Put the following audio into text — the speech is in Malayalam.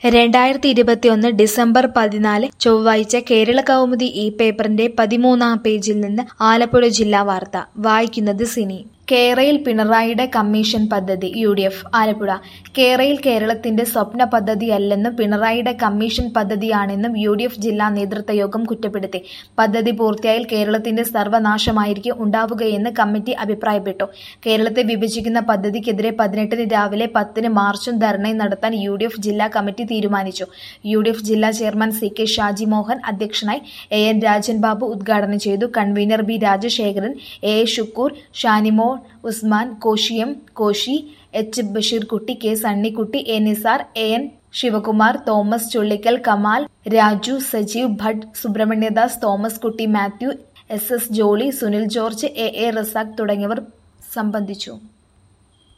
രണ്ടായിരത്തി ഇരുപത്തിയൊന്ന് ഡിസംബർ പതിനാല് ചൊവ്വാഴ്ച കേരള കൗമുദി ഈ പേപ്പറിന്റെ പതിമൂന്നാം പേജിൽ നിന്ന് ആലപ്പുഴ ജില്ലാ വാർത്ത വായിക്കുന്നത് സിനി കേരയിൽ പിണറായിയുടെ കമ്മീഷൻ പദ്ധതി യു ഡി എഫ് ആലപ്പുഴ കേരയിൽ കേരളത്തിന്റെ സ്വപ്ന പദ്ധതിയല്ലെന്നും പിണറായിയുടെ കമ്മീഷൻ പദ്ധതിയാണെന്നും യു ഡി എഫ് ജില്ലാ നേതൃത്വ യോഗം കുറ്റപ്പെടുത്തി പദ്ധതി പൂർത്തിയായാൽ കേരളത്തിന്റെ സർവനാശമായിരിക്കും ഉണ്ടാവുകയെന്ന് കമ്മിറ്റി അഭിപ്രായപ്പെട്ടു കേരളത്തെ വിഭജിക്കുന്ന പദ്ധതിക്കെതിരെ പതിനെട്ടിന് രാവിലെ പത്തിന് മാർച്ചും ധർണയും നടത്താൻ യു ഡി എഫ് ജില്ലാ കമ്മിറ്റി തീരുമാനിച്ചു യു ഡി എഫ് ജില്ലാ chairman C K Shaji Mohan അധ്യക്ഷനായി എ എൻ രാജൻ ബാബു ഉദ്ഘാടനം ചെയ്തു convener B Rajasekharan A A Shukkur Shanimol Usman കോശിയം Koshy H Basheerkutty K Sunnykutty A Nizar A N Sivakumar Thomas Chullikkal Kamal Raju Sajeev Bhatt Subrahmanyadas Thomas Kutty Mathew S S Jolly Sunil George A A Razak തുടങ്ങിയവർ സംബന്ധിച്ചു